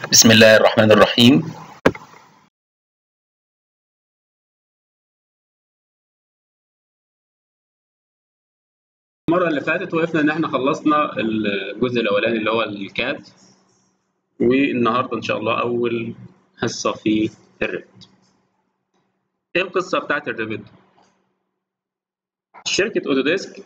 بسم الله الرحمن الرحيم المرة اللي فاتت وقفنا إن إحنا خلصنا الجزء الأولاني اللي هو الكاد والنهاردة إن شاء الله أول حصة في الريفت. إيه القصة بتاعت الريفت؟ شركة أوتوديسك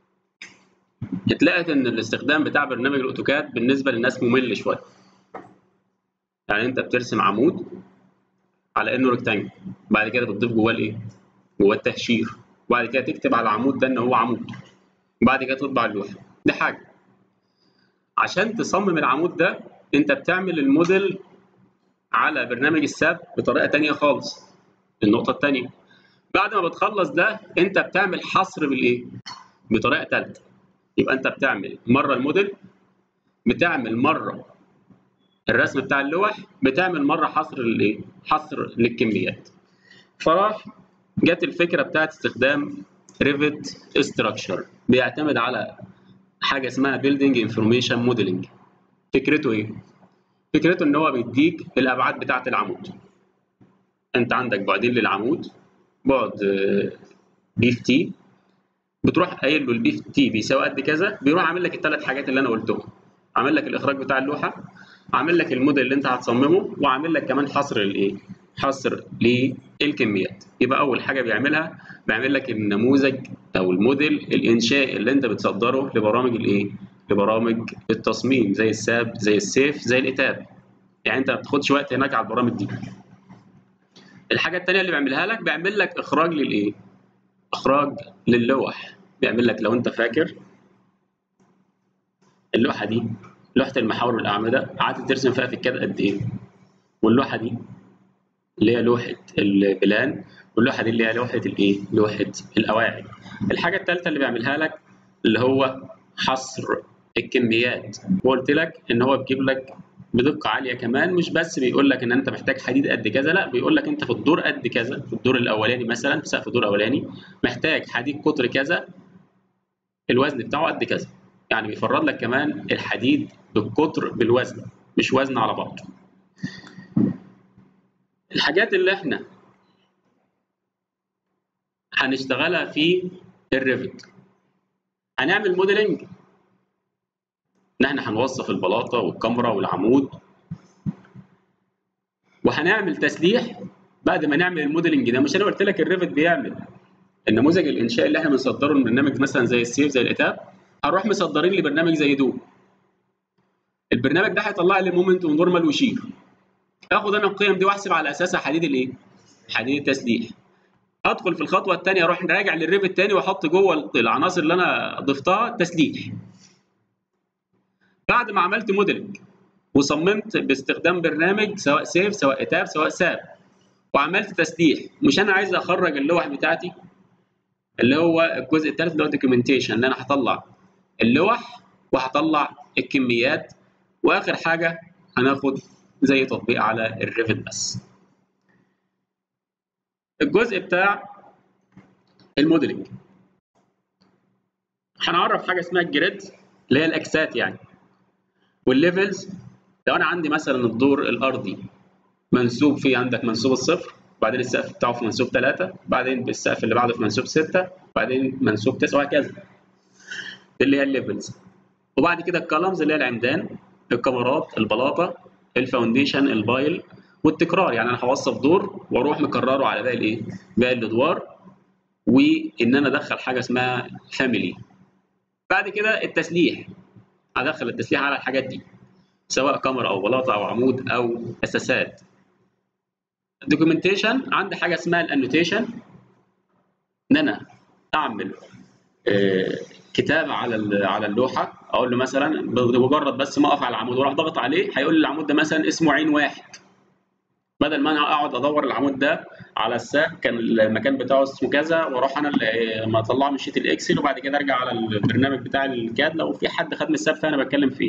اتلقت إن الاستخدام بتاع برنامج الأوتوكاد بالنسبة للناس ممل شوية. يعني أنت بترسم عمود على إنه ريكتانجل، بعد كده بتضيف جواه الإيه؟ جواه التهشير، وبعد كده تكتب على العمود ده إن هو عمود. وبعد كده تطبع اللوحة دي حاجة عشان تصمم العمود ده انت بتعمل الموديل على برنامج الساب بطريقة تانية خالص النقطة التانية بعد ما بتخلص ده انت بتعمل حصر بالايه بطريقة تالتة يبقى انت بتعمل مرة الموديل بتعمل مرة الرسم بتاع اللوح بتعمل مرة حصر للايه حصر للكميات فراح جت الفكرة بتاعت استخدام ريفت ستراكشر بيعتمد على حاجه اسمها بيلدينج انفورميشن موديلنج فكرته ايه فكرته ان هو بيديك الابعاد بتاعه العمود انت عندك بعدين للعمود بعد بي في تي بتروح قايل له البي في تي بيساوي قد كذا بيروح عامل لك الثلاث حاجات اللي انا قلتهم عامل لك الاخراج بتاع اللوحه عامل لك الموديل اللي انت هتصممه وعامل لك كمان حصر للايه حصر للكميات يبقى اول حاجه بيعملها بيعمل لك النموذج او الموديل الانشاء اللي انت بتصدره لبرامج الايه لبرامج التصميم زي الساب زي السيف زي الاتاب يعني انت ما بتاخدش وقت هناك على البرامج دي الحاجه الثانيه اللي بيعملها لك بيعمل لك اخراج للايه اخراج للوح بيعمل لك لو انت فاكر اللوحه دي لوحه المحاور والاعمده قعدت ترسم فيها في الكاد قد ايه واللوحه دي اللي هي لوحه البلان واللوحه دي اللي هي لوحه الايه؟ لوحه القواعد. الحاجه الثالثه اللي بيعملها لك اللي هو حصر الكميات وقلت لك ان هو بيجيب لك بدقه عاليه كمان مش بس بيقول لك ان انت محتاج حديد قد كذا لا بيقول لك انت في الدور قد كذا في الدور الاولاني مثلا في سقف الدور الاولاني محتاج حديد قطر كذا الوزن بتاعه قد كذا يعني بيفرض لك كمان الحديد بالقطر بالوزن مش وزن على بعضه الحاجات اللي احنا هنشتغلها في الريفت هنعمل موديلنج ان احنا هنوصف البلاطه والكاميرا والعمود وهنعمل تسليح بعد ما نعمل الموديلنج ده مش انا قلت لك الريفت بيعمل النموذج الانشاء اللي احنا بنصدره من برنامج مثلا زي السيف زي الاتاب هنروح مصدرين لبرنامج زي دول البرنامج ده هيطلع لي مومنت ونورمال وشير اخد انا القيم دي واحسب على اساسها حديد الايه حديد التسليح ادخل في الخطوه الثانيه اروح راجع للريفت تاني واحط جوه العناصر اللي انا ضفتها تسليح بعد ما عملت موديلنج وصممت باستخدام برنامج سواء سيف سواء اتاب سواء ساب وعملت تسليح مش انا عايز اخرج اللوح بتاعتي اللي هو الجزء الثالث اللي هو دوكيومنتيشن ان انا هطلع اللوح وهطلع الكميات واخر حاجه هناخد زي تطبيق على الريفت بس الجزء بتاع الموديلنج هنعرف حاجه اسمها الجريد اللي هي الاكسات يعني والليفلز لو انا عندي مثلا الدور الارضي منسوب فيه عندك منسوب الصفر بعدين السقف بتاعه في منسوب 3 بعدين السقف اللي بعده في منسوب 6 بعدين منسوب 9 وهكذا دي اللي هي الليفلز وبعد كده الكولمز اللي هي العمدان الكاميرات البلاطه الفاونديشن البايل والتكرار يعني انا هوصف دور واروح مكرره على باقي الايه؟ باقي الادوار وان انا ادخل حاجه اسمها فاميلي. بعد كده التسليح هدخل التسليح على الحاجات دي سواء كاميرا او بلاطه او عمود او اساسات. الدوكيومنتيشن عندي حاجه اسمها الانوتيشن ان انا اعمل آه كتابه على على اللوحه اقول له مثلا بمجرد بس ما اقف على العمود واروح ضغط عليه هيقول لي العمود ده مثلا اسمه عين واحد بدل ما انا اقعد ادور العمود ده على الساب كان المكان بتاعه اسمه كذا واروح انا ما اطلعه من شيت الاكسل وبعد كده ارجع على البرنامج بتاع الكاد لو في حد خد من الساب فانا بتكلم فيه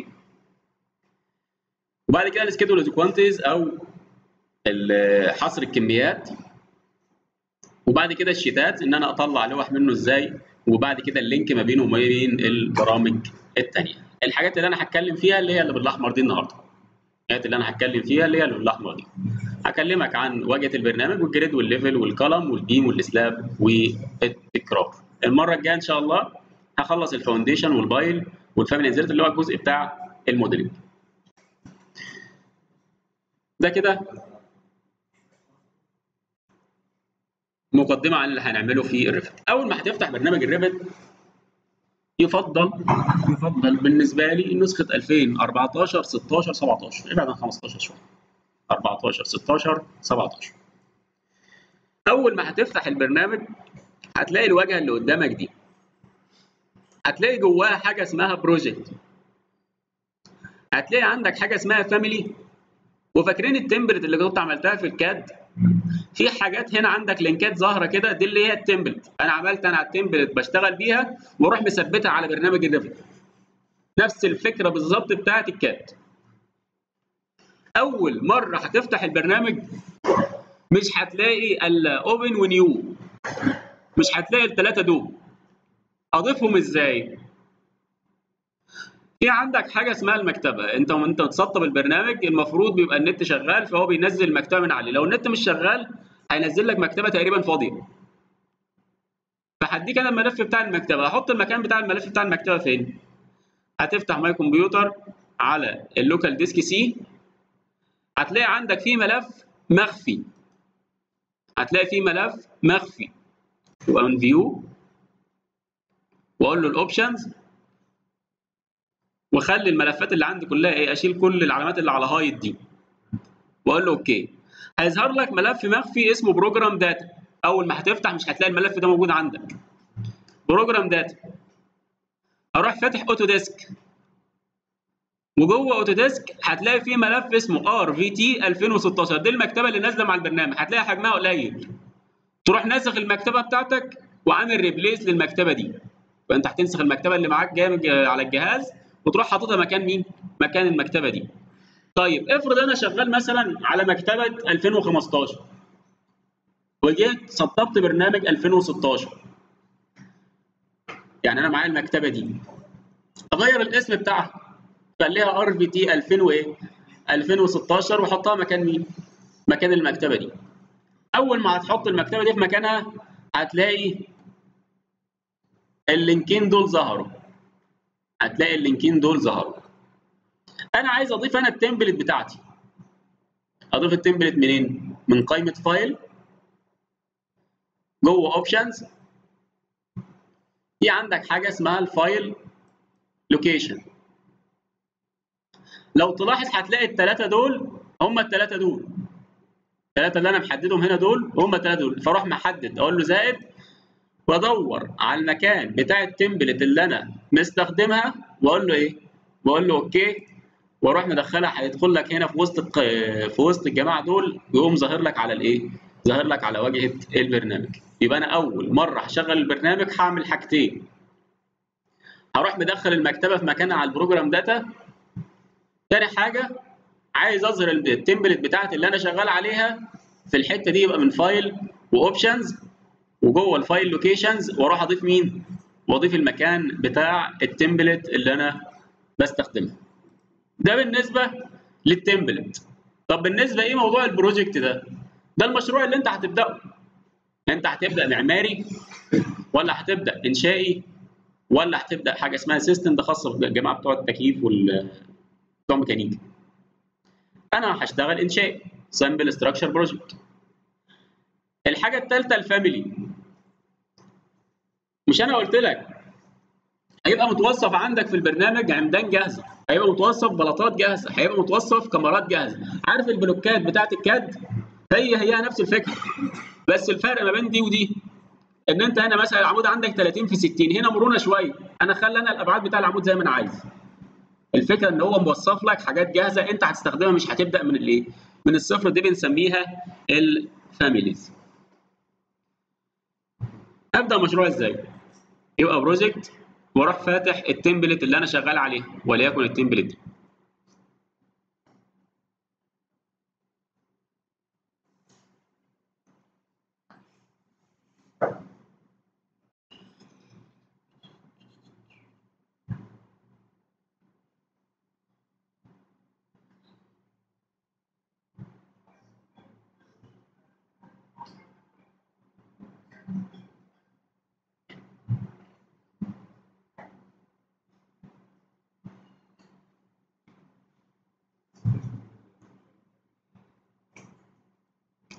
وبعد كده السكيدول كوانتيز او حصر الكميات وبعد كده الشيتات ان انا اطلع لوح منه ازاي وبعد كده اللينك ما بينه وما بين البرامج الثانيه الحاجات اللي انا هتكلم فيها اللي هي اللي بالاحمر دي النهارده اللي انا هتكلم فيها اللي هي الاحمر دي هكلمك عن واجهه البرنامج والجريد والليفل والكولم والبيم والسلاب والتكرار المره الجايه ان شاء الله هخلص الفاونديشن والبايل والفاميلي انزيرت اللي هو الجزء بتاع الموديلنج ده كده مقدمه عن اللي هنعمله في الريفت اول ما هتفتح برنامج الريفت يفضل يفضل بالنسبه لي نسخه 2014 16 17 ابعد عن 15 شويه 14 16 17 اول ما هتفتح البرنامج هتلاقي الواجهه اللي قدامك دي هتلاقي جواها حاجه اسمها بروجكت هتلاقي عندك حاجه اسمها فاميلي وفاكرين التمبلت اللي كنت عملتها في الكاد في حاجات هنا عندك لينكات ظاهره كده دي اللي هي التمبلت انا عملت انا على التمبلت بشتغل بيها واروح مثبتها على برنامج الريفت نفس الفكره بالظبط بتاعت الكاد اول مره هتفتح البرنامج مش هتلاقي الا اوبن ونيو مش هتلاقي الثلاثه دول اضيفهم ازاي في عندك حاجه اسمها المكتبه انت وانت تسطب البرنامج المفروض بيبقى النت شغال فهو بينزل المكتبه من عليه لو النت مش شغال هينزل لك مكتبه تقريبا فاضيه فهديك انا الملف بتاع المكتبه هحط المكان بتاع الملف بتاع المكتبه فين هتفتح ماي كمبيوتر على اللوكال ديسك سي هتلاقي عندك فيه ملف مخفي هتلاقي فيه ملف مخفي يبقى من فيو واقول له الاوبشنز واخلي الملفات اللي عندي كلها ايه اشيل كل العلامات اللي على هايد دي واقول له اوكي هيظهر لك ملف مخفي اسمه بروجرام داتا اول ما هتفتح مش هتلاقي الملف ده موجود عندك بروجرام داتا اروح فاتح اوتو ديسك وجوه اوتو ديسك هتلاقي فيه ملف اسمه ار في تي 2016 دي المكتبه اللي نازله مع البرنامج هتلاقي حجمها قليل تروح ناسخ المكتبه بتاعتك وعامل ريبليس للمكتبه دي فانت هتنسخ المكتبه اللي معاك جامد على الجهاز وتروح حاططها مكان مين؟ مكان المكتبه دي. طيب افرض انا شغال مثلا على مكتبه 2015 وجيت سطبت برنامج 2016 يعني انا معايا المكتبه دي اغير الاسم بتاعها خليها ار في تي 2000 وايه 2016 واحطها مكان مين مكان المكتبه دي اول ما هتحط المكتبه دي في مكانها هتلاقي اللينكين دول ظهروا هتلاقي اللينكين دول ظهروا انا عايز اضيف انا التمبلت بتاعتي اضيف التمبلت منين من قائمه فايل جوه اوبشنز في عندك حاجه اسمها الفايل لوكيشن لو تلاحظ هتلاقي الثلاثه دول هم الثلاثه دول الثلاثه اللي انا محددهم هنا دول هم الثلاثه دول فاروح محدد اقول له زائد وادور على المكان بتاع التمبلت اللي انا مستخدمها واقول له ايه واقول له اوكي واروح مدخلها هيدخل لك هنا في وسط في وسط الجماعه دول يقوم ظاهر لك على الايه ظاهر لك على واجهه البرنامج يبقى انا اول مره هشغل البرنامج هعمل حاجتين هروح مدخل المكتبه في مكانها على البروجرام داتا تاني حاجه عايز اظهر التمبلت بتاعتي اللي انا شغال عليها في الحته دي يبقى من فايل واوبشنز وجوه الفايل لوكيشنز واروح اضيف مين واضيف المكان بتاع التمبلت اللي انا بستخدمها ده بالنسبه للتمبلت طب بالنسبه ايه موضوع البروجكت ده ده المشروع اللي انت هتبداه انت هتبدا معماري ولا هتبدا انشائي ولا هتبدا حاجه اسمها سيستم ده خاصه بالجماعه بتوع التكييف وال بتوع ميكانيكا انا هشتغل انشائي سامبل ستراكشر بروجكت الحاجه الثالثه الفاميلي مش انا قلت لك هيبقى متوصف عندك في البرنامج عمدان جاهزه هيبقى متوصف بلاطات جاهزه هيبقى متوصف كاميرات جاهزه عارف البلوكات بتاعت الكاد هي هي نفس الفكره بس الفرق ما بين دي ودي ان انت هنا مثلا العمود عندك 30 في 60 هنا مرونه شويه انا خلي انا الابعاد بتاع العمود زي ما انا عايز الفكره ان هو موصف لك حاجات جاهزه انت هتستخدمها مش هتبدا من الايه من الصفر دي بنسميها الفاميليز ابدا مشروع ازاي يبقى بروجكت واروح فاتح التمبلت اللي انا شغال عليه وليكن التمبلت دي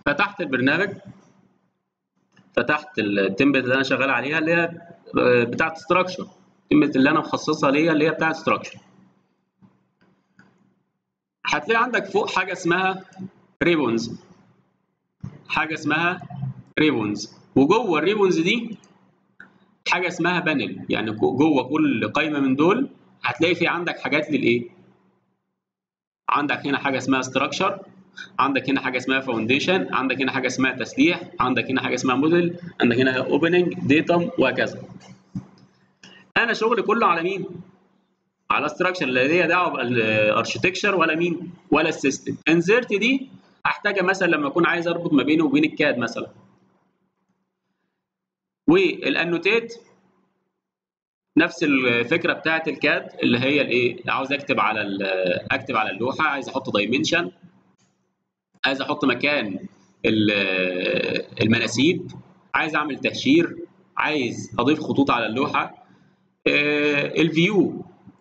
فتحت البرنامج فتحت التمبلت اللي انا شغال عليها اللي هي بتاعت ستراكشر التمبلت اللي انا مخصصها ليها اللي هي بتاعت ستراكشر هتلاقي عندك فوق حاجه اسمها ريبونز حاجه اسمها ريبونز وجوه الريبونز دي حاجه اسمها بانل يعني جوه كل قائمه من دول هتلاقي في عندك حاجات للايه عندك هنا حاجه اسمها ستراكشر عندك هنا حاجه اسمها فاونديشن عندك هنا حاجه اسمها تسليح عندك هنا حاجه اسمها موديل عندك هنا اوبننج ديتم وهكذا انا شغلي كله على مين على ستراكشر لا ليا دعوه بالاركتكشر ولا مين ولا السيستم انزرت دي هحتاجها مثلا لما اكون عايز اربط ما بينه وبين الكاد مثلا والانوتيت نفس الفكره بتاعت الكاد اللي هي الايه عاوز اكتب على اكتب على اللوحه عايز احط دايمنشن عايز احط مكان المناسيب عايز اعمل تهشير عايز اضيف خطوط على اللوحه الفيو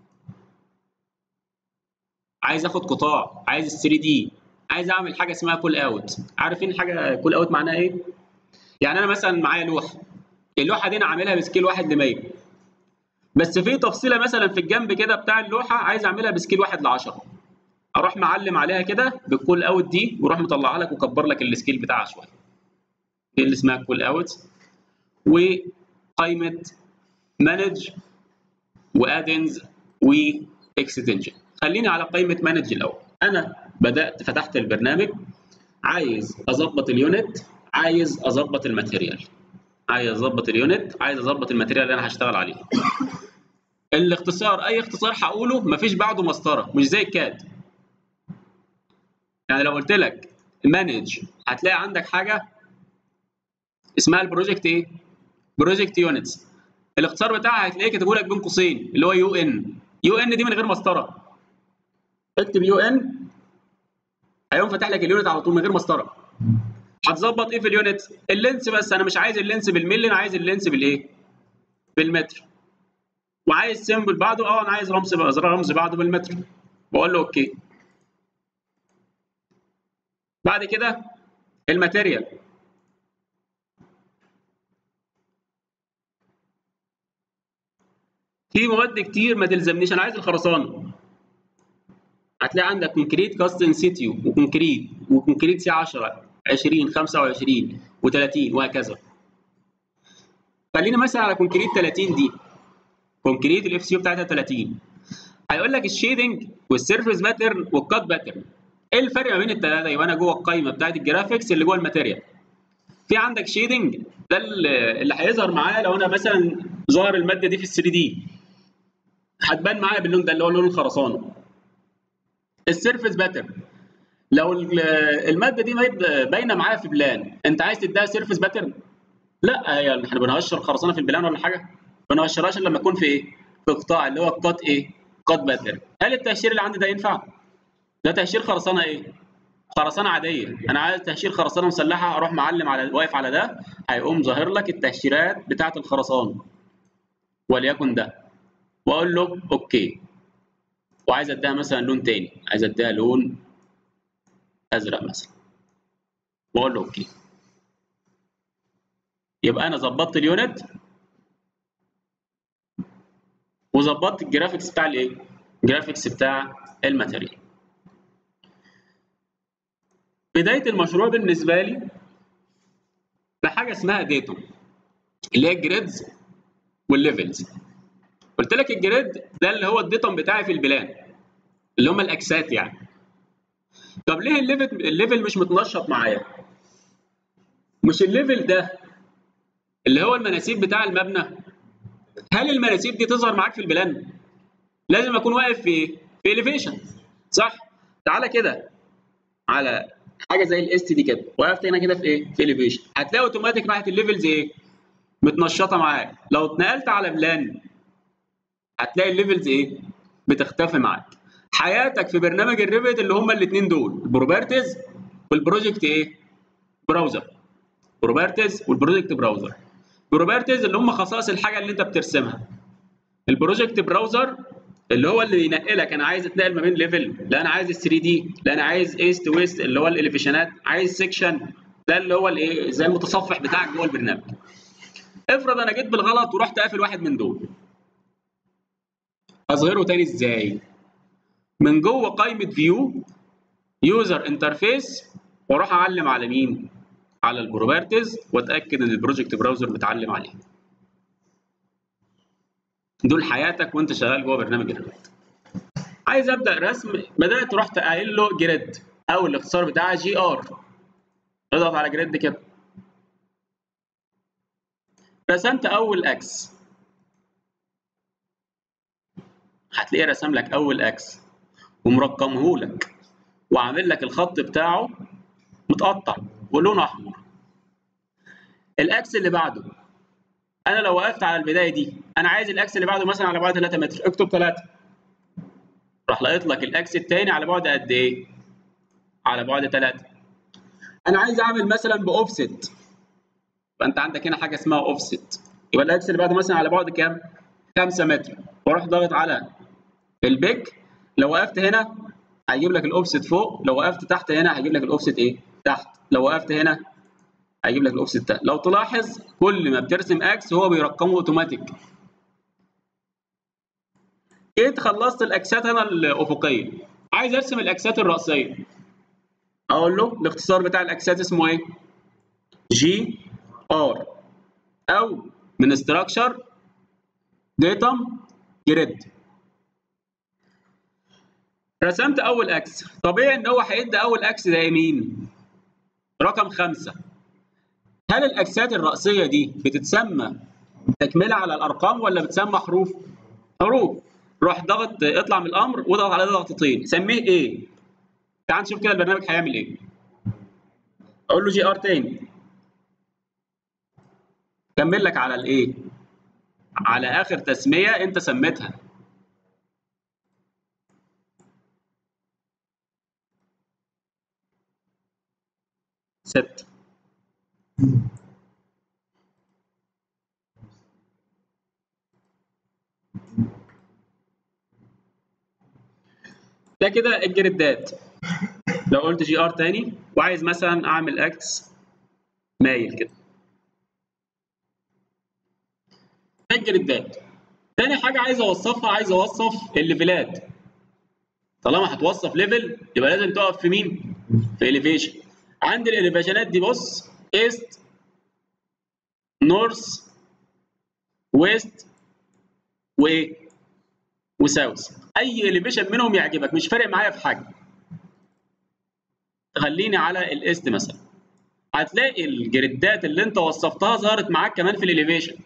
عايز اخد قطاع عايز ال 3 دي عايز اعمل حاجه اسمها كول اوت عارفين حاجه كول اوت معناها ايه يعني انا مثلا معايا لوحه اللوحه دي انا عاملها بسكيل 1 ل 100 بس في تفصيله مثلا في الجنب كده بتاع اللوحه عايز اعملها بسكيل 1 ل 10 اروح معلم عليها كده بالكول اوت دي واروح مطلعها لك وكبر لك السكيل بتاعها شويه دي اللي اسمها كول اوت وقائمه مانج وادنز واكستنشن خليني على قائمه مانج الاول انا بدات فتحت البرنامج عايز اظبط اليونت عايز اظبط الماتيريال عايز اظبط اليونت عايز اظبط الماتيريال اللي انا هشتغل عليه الاختصار اي اختصار هقوله مفيش بعده مسطره مش زي الكاد يعني لو قلت لك مانج هتلاقي عندك حاجه اسمها البروجكت ايه بروجكت يونتس الاختصار بتاعها هتلاقيه كاتبه لك بين قوسين اللي هو يو ان يو ان دي من غير مسطره اكتب يو ان هيقوم فاتح لك اليونت على طول من غير مسطره هتظبط ايه في اليونت اللينس بس انا مش عايز اللينس بالملي انا عايز اللينس بالايه بالمتر وعايز سيمبل بعده اه انا عايز رمز رمز بعده بالمتر بقول له اوكي بعد كده الماتيريال في مواد كتير ما تلزمنيش انا عايز الخرسانه هتلاقي عندك كونكريت كاستن سيتيو وكونكريت وكونكريت سي 10 20 25 و30 وهكذا خلينا مثلا على كونكريت 30 دي كونكريت الاف سي بتاعتها 30 هيقول لك الشيدنج والسيرفيس باترن والكات باترن ايه الفرق ما بين الثلاثه يبقى انا جوه القايمه بتاعت الجرافيكس اللي جوه الماتيريال في عندك شيدنج ده اللي هيظهر معايا لو انا مثلا ظاهر الماده دي في ال 3 دي هتبان معايا باللون ده اللي هو لون الخرسانه السيرفيس باترن لو الماده دي باينه معايا في بلان انت عايز تديها سيرفيس باترن لا هي احنا بنهشر خرسانه في البلان ولا حاجه ما بنهشرهاش الا لما يكون في ايه في قطاع اللي هو الكات ايه كات باترن هل التهشير اللي عندي ده ينفع ده تهشير خرسانه ايه خرسانه عاديه انا عايز تهشير خرسانه مسلحه اروح معلم على واقف على ده هيقوم ظاهر لك التهشيرات بتاعه الخرسانه وليكن ده واقول له اوكي وعايز اديها مثلا لون تاني عايز اديها لون ازرق مثلا واقول له اوكي يبقى انا ظبطت اليونت وظبطت الجرافيكس بتاع الايه الجرافيكس بتاع الماتيريال بدايه المشروع بالنسبه لي بحاجه اسمها ديتوم اللي هي الجريدز والليفلز قلت لك الجريد ده اللي هو الديتوم بتاعي في البلان اللي هم الاكسات يعني طب ليه الليفل الليفل مش متنشط معايا مش الليفل ده اللي هو المناسيب بتاع المبنى هل المناسيب دي تظهر معاك في البلان لازم اكون واقف في في اليفيشن صح تعالى كده على حاجه زي الاس دي كده وقفت هنا كده في ايه في اليفيشن هتلاقي اوتوماتيك ناحيه الليفلز ايه متنشطه معاك لو اتنقلت على بلان هتلاقي الليفلز ايه بتختفي معاك حياتك في برنامج الريفت اللي هم الاثنين دول البروبرتيز والبروجكت ايه براوزر بروبرتيز والبروجكت براوزر بروبرتيز اللي هم خصائص الحاجه اللي انت بترسمها البروجكت براوزر اللي هو اللي ينقلك انا عايز اتنقل ما بين ليفل لا انا عايز ال 3 دي لا انا عايز ايست ويست اللي هو الاليفيشنات عايز سيكشن ده اللي هو الايه زي المتصفح بتاعك جوه البرنامج افرض انا جيت بالغلط ورحت قافل واحد من دول اظهره تاني ازاي من جوه قائمه فيو يوزر انترفيس واروح اعلم على مين على البروبرتيز واتاكد ان البروجكت براوزر متعلم عليه دول حياتك وانت شغال جوه برنامج الريفت عايز ابدا رسم بدات رحت قايل له جريد او الاختصار بتاعها جي ار اضغط على جريد كده رسمت اول اكس هتلاقيه رسم لك اول اكس ومرقمه لك وعامل لك الخط بتاعه متقطع ولونه احمر الاكس اللي بعده انا لو وقفت على البدايه دي انا عايز الاكس اللي بعده مثلا على بعد 3 متر اكتب 3 راح لقيت لك الاكس الثاني على بعد قد ايه على بعد 3 انا عايز اعمل مثلا باوفست فانت عندك هنا حاجه اسمها اوفست يبقى الاكس اللي بعده مثلا على بعد كام 5 متر واروح ضاغط على البيك لو وقفت هنا هيجيب لك الاوفست فوق لو وقفت تحت هنا هيجيب لك الاوفست ايه تحت لو وقفت هنا هيجيب لك الاوفست تحت لو تلاحظ كل ما بترسم اكس هو بيرقمه اوتوماتيك جيت خلصت الاكسات هنا الافقيه عايز ارسم الاكسات الراسيه اقول له الاختصار بتاع الاكسات اسمه ايه جي ار او من استراكشر ديتم جريد رسمت اول اكس طبيعي ان هو هيدي اول اكس ده مين رقم خمسة هل الاكسات الرأسية دي بتتسمى تكملة على الارقام ولا بتسمى حروف حروف روح ضغط اطلع من الامر واضغط عليه ضغطتين سميه ايه تعال نشوف كده البرنامج هيعمل ايه اقول له جي ار تاني كمل لك على الايه على اخر تسميه انت سميتها ست ده كده الجريدات لو قلت جي ار تاني وعايز مثلا اعمل اكس مايل كده ده الجريدات تاني حاجه عايز اوصفها عايز اوصف الليفلات طالما هتوصف ليفل يبقى لازم تقف في مين في اليفيشن عند الاليفيشنات دي بص ايست نورث ويست وايه وساوث اي اليفيشن منهم يعجبك مش فارق معايا في حاجه خليني على الايست مثلا هتلاقي الجريدات اللي انت وصفتها ظهرت معاك كمان في الاليفيشن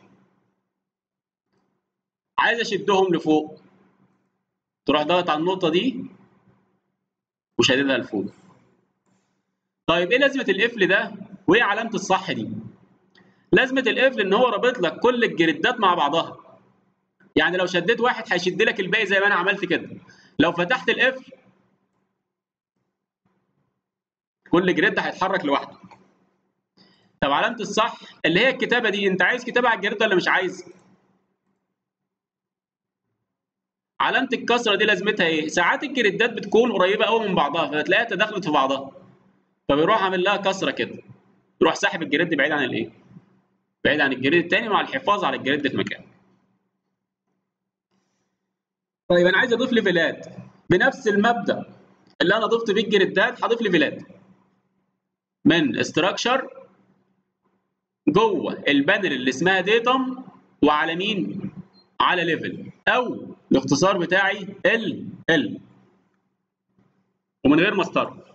عايز اشدهم لفوق تروح ضاغط على النقطه دي وشددها لفوق طيب ايه لازمه القفل ده وايه علامه الصح دي لازمه القفل ان هو رابط لك كل الجريدات مع بعضها يعني لو شديت واحد هيشد لك الباقي زي ما انا عملت كده لو فتحت القفل كل جريد هيتحرك لوحده طب علامه الصح اللي هي الكتابه دي انت عايز كتابه على الجريد ولا مش عايز علامه الكسره دي لازمتها ايه ساعات الجريدات بتكون قريبه قوي من بعضها فتلاقيها تداخلت في بعضها فبيروح عامل لها كسره كده يروح ساحب الجريد بعيد عن الايه بعيد عن الجريد الثاني مع الحفاظ على الجريد في مكانه طيب انا عايز اضيف ليفلات بنفس المبدا اللي انا ضفت بيه الجريدات هضيف ليفلات من استراكشر جوه البانل اللي اسمها ديتم وعلى مين على ليفل او الاختصار بتاعي ال ال ومن غير مسطره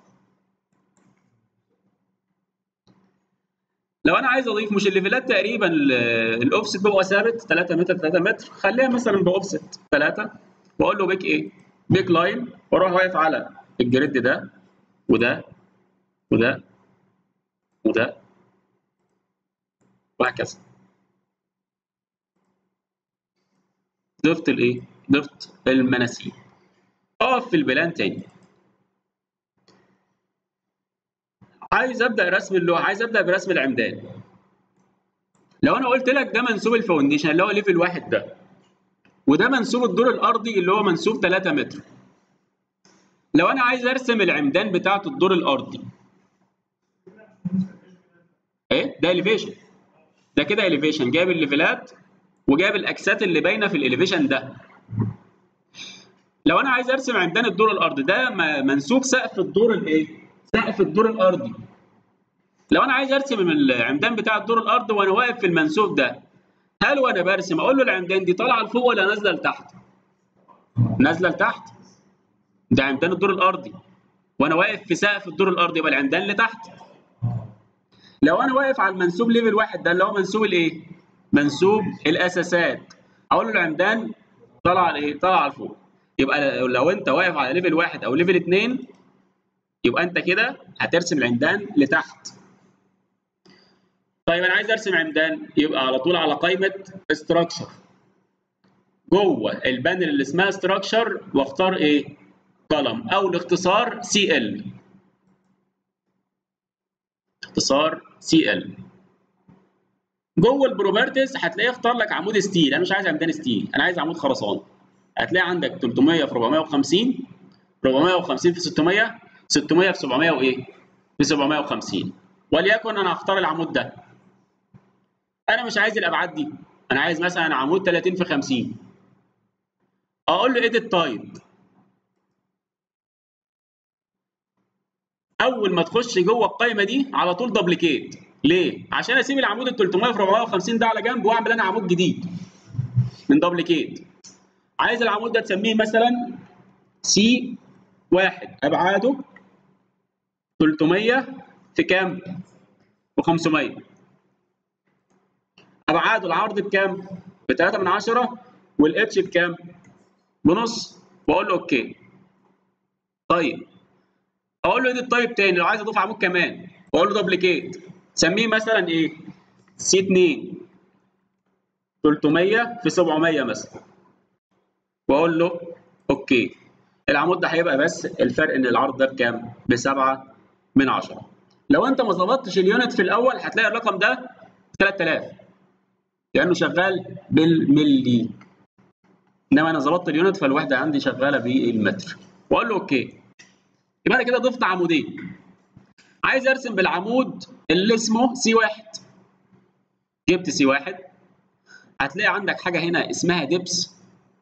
لو انا عايز اضيف مش الليفلات تقريبا الاوفست بيبقى ثابت 3 متر 3 متر خليها مثلا باوفست 3 واقول له بيك ايه؟ بيك لاين واروح واقف على الجريد ده وده وده وده وهكذا ضفت الايه؟ ضفت المناسيب اقف في البلان تاني عايز ابدا رسم اللوحه عايز ابدا برسم العمدان لو انا قلت لك ده منسوب الفاونديشن اللي هو ليفل واحد ده وده منسوب الدور الارضي اللي هو منسوب 3 متر لو انا عايز ارسم العمدان بتاعه الدور الارضي ايه ده اليفيشن ده كده اليفيشن جايب الليفلات وجايب الاكسات اللي باينه في الاليفيشن ده لو انا عايز ارسم عمدان الدور الارضي ده منسوب سقف الدور الايه سقف الدور الارضي لو انا عايز ارسم العمدان بتاع الدور الارضي وانا واقف في المنسوب ده هل وانا برسم اقول له العمدان دي طالعه لفوق ولا نازله لتحت نازله لتحت ده عمدان الدور الارضي وانا واقف في سقف الدور الارضي يبقى العمدان لتحت لو انا واقف على المنسوب ليفل واحد ده اللي هو منسوب الايه منسوب الاساسات اقول له العمدان طالعه لايه طالعه لفوق يبقى لو انت واقف على ليفل واحد او ليفل اثنين يبقى انت كده هترسم العمدان لتحت طيب انا عايز ارسم عمدان يبقى على طول على قائمه استراكشر جوه البانل اللي اسمها استراكشر واختار ايه كولم او الاختصار سي ال اختصار سي ال جوه البروبرتيز هتلاقيه اختار لك عمود ستيل انا مش عايز عمدان ستيل انا عايز عمود خرسانه هتلاقي عندك 300 في 450 450 في 600 600 في 700 وايه في 750 وليكن انا هختار العمود ده انا مش عايز الابعاد دي انا عايز مثلا عمود 30 في 50 اقول له edit type اول ما تخش جوه القائمه دي على طول دبليكيت ليه عشان اسيب العمود ال 300 في 450 ده على جنب واعمل انا عمود جديد من دبليكيت عايز العمود ده تسميه مثلا سي واحد ابعاده 300 في كام؟ في 500 ابعاده العرض بكام؟ ب 3 من 10 والاتش بكام؟ بنص واقول له اوكي طيب اقول له اديت طيب تاني لو عايز اضيف عمود كمان واقول له دوبليكيت سميه مثلا ايه؟ سي 2 300 في 700 مثلا واقول له اوكي العمود ده هيبقى بس الفرق ان العرض ده بكام؟ ب 7 من 10 لو انت ما ظبطتش اليونت في الاول هتلاقي الرقم ده 3000 لانه شغال بالملي انما انا ظبطت اليونت فالوحده عندي شغاله بالمتر واقول له اوكي يبقى انا كده ضفت عمودين عايز ارسم بالعمود اللي اسمه سي واحد جبت سي واحد هتلاقي عندك حاجه هنا اسمها دبس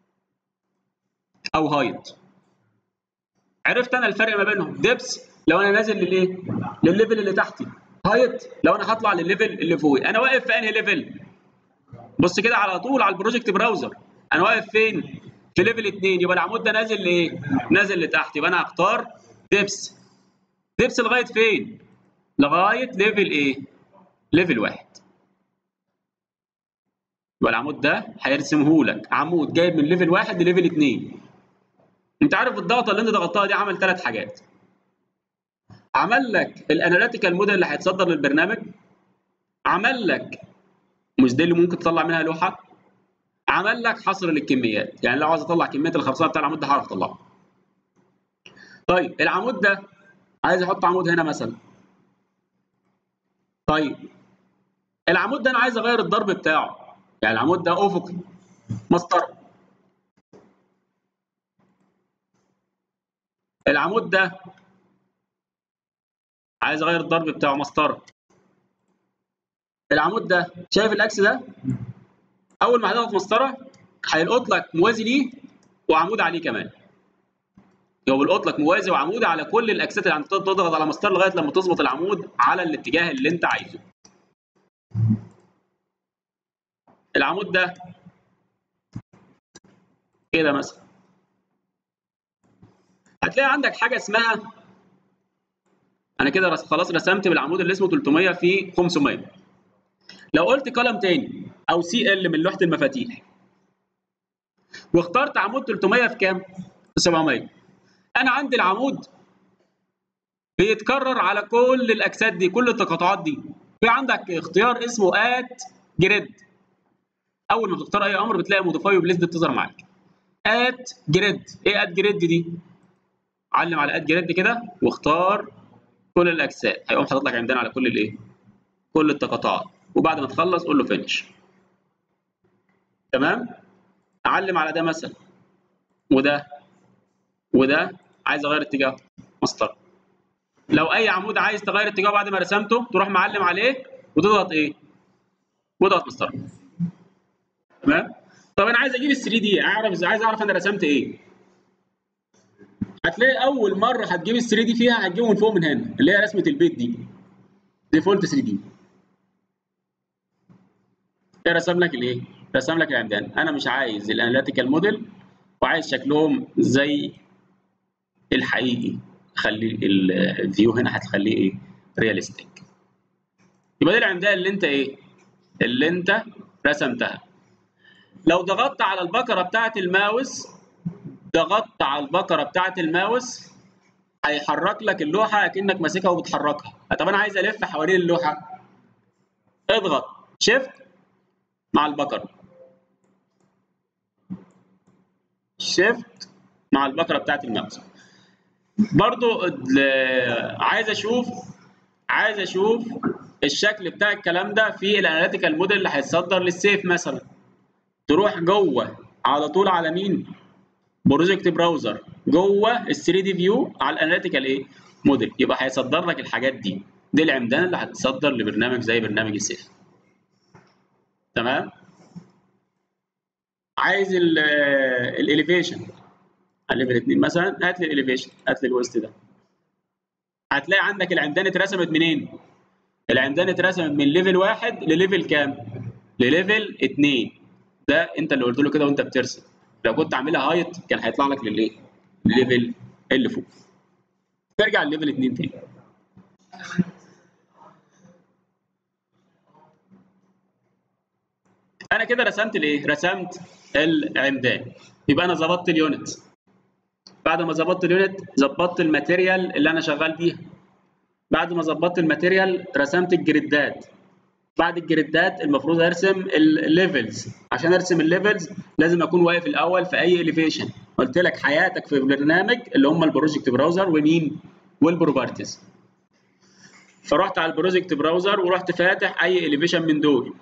او هايت عرفت انا الفرق ما بينهم دبس لو انا نازل للايه للليفل اللي تحتي هايت لو انا هطلع للليفل اللي فوقي انا واقف في انهي ليفل بص كده على طول على البروجكت براوزر انا واقف فين في ليفل 2 يبقى العمود ده نازل لايه نازل لتحت يبقى انا هختار دبس دبس لغايه فين لغايه ليفل ايه ليفل واحد يبقى العمود ده هيرسمه لك عمود جايب من ليفل واحد لليفل 2 انت عارف الضغطه اللي انت ضغطتها دي عمل ثلاث حاجات عمل لك الاناليتيكال موديل اللي هيتصدر للبرنامج عمل لك مش دي اللي ممكن تطلع منها لوحه عمل لك حصر للكميات يعني لو عاوز اطلع كميه الخرسانه بتاع العمود ده هعرف اطلعها طيب العمود ده عايز احط عمود هنا مثلا طيب العمود ده انا عايز اغير الضرب بتاعه يعني العمود ده افقي مسطره العمود ده عايز اغير الضرب بتاعه مسطره العمود ده شايف الاكس ده اول ما هتضغط مسطره هيلقط لك موازي ليه وعمود عليه كمان يبقى بيلقط لك موازي وعمود على كل الاكسات اللي تضغط على مسطره لغايه لما تظبط العمود على الاتجاه اللي انت عايزه العمود ده كده مثلا هتلاقي عندك حاجه اسمها انا كده خلاص رسمت بالعمود اللي اسمه 300 في 500 لو قلت كولم تاني او سي ال من لوحه المفاتيح واخترت عمود 300 في كام؟ في 700 انا عندي العمود بيتكرر على كل الاجساد دي كل التقاطعات دي في عندك اختيار اسمه ات جريد اول ما بتختار اي امر بتلاقي موديفاي وبليست بتظهر معاك ات جريد ايه ات جريد دي علم على ات جريد كده واختار كل الاجساد هيقوم حاطط لك عمدان على كل الايه كل التقاطعات وبعد ما تخلص قول له فينش تمام اعلم على ده مثلا وده وده عايز اغير اتجاهه مسطره لو اي عمود عايز تغير اتجاهه بعد ما رسمته تروح معلم عليه وتضغط ايه؟ وتضغط مسطره تمام؟ طب انا عايز اجيب ال 3 دي اعرف عايز اعرف انا رسمت ايه؟ هتلاقي اول مره هتجيب ال 3 دي فيها هتجيبه من فوق من هنا اللي هي رسمه البيت دي ديفولت 3 دي رسم لك الايه؟ رسم لك العمدان انا مش عايز الاناليتيكال موديل وعايز شكلهم زي الحقيقي خلي الفيو هنا هتخليه ايه؟ رياليستيك يبقى دي العمدان اللي انت ايه؟ اللي انت رسمتها لو ضغطت على البكره بتاعه الماوس ضغطت على البكره بتاعه الماوس هيحرك لك اللوحه اكنك ماسكها وبتحركها طب انا عايز الف حوالين اللوحه اضغط شيفت مع البكره شيفت مع البكره بتاعه الماوس برضو عايز اشوف عايز اشوف الشكل بتاع الكلام ده في الاناليتيكال موديل اللي هيتصدر للسيف مثلا تروح جوه على طول على مين بروجكت براوزر جوه ال 3 دي فيو على الاناليتيكال ايه موديل يبقى هيصدر لك الحاجات دي دي العمدان اللي هتتصدر لبرنامج زي برنامج السيف تمام عايز الاليفيشن على ليفل 2 مثلا هات لي الاليفيشن هات لي الويست ده هتلاقي عندك العمدان اترسمت منين العمدان اترسمت من ليفل واحد لليفل كام لليفل 2 ده انت اللي قلت له كده وانت بترسم لو كنت عاملها هايت كان هيطلع لك للايه الليفل اللي فوق ترجع لليفل 2 تاني انا كده رسمت الايه رسمت العمدان يبقى انا ظبطت اليونت بعد ما ظبطت اليونت ظبطت الماتيريال اللي انا شغال بيها بعد ما ظبطت الماتيريال رسمت الجريدات بعد الجريدات المفروض ارسم الليفلز عشان ارسم الليفلز لازم اكون واقف الاول في اي اليفيشن قلت لك حياتك في البرنامج اللي هم البروجكت براوزر ومين والبروبرتيز فرحت على البروجكت براوزر ورحت فاتح اي اليفيشن من دول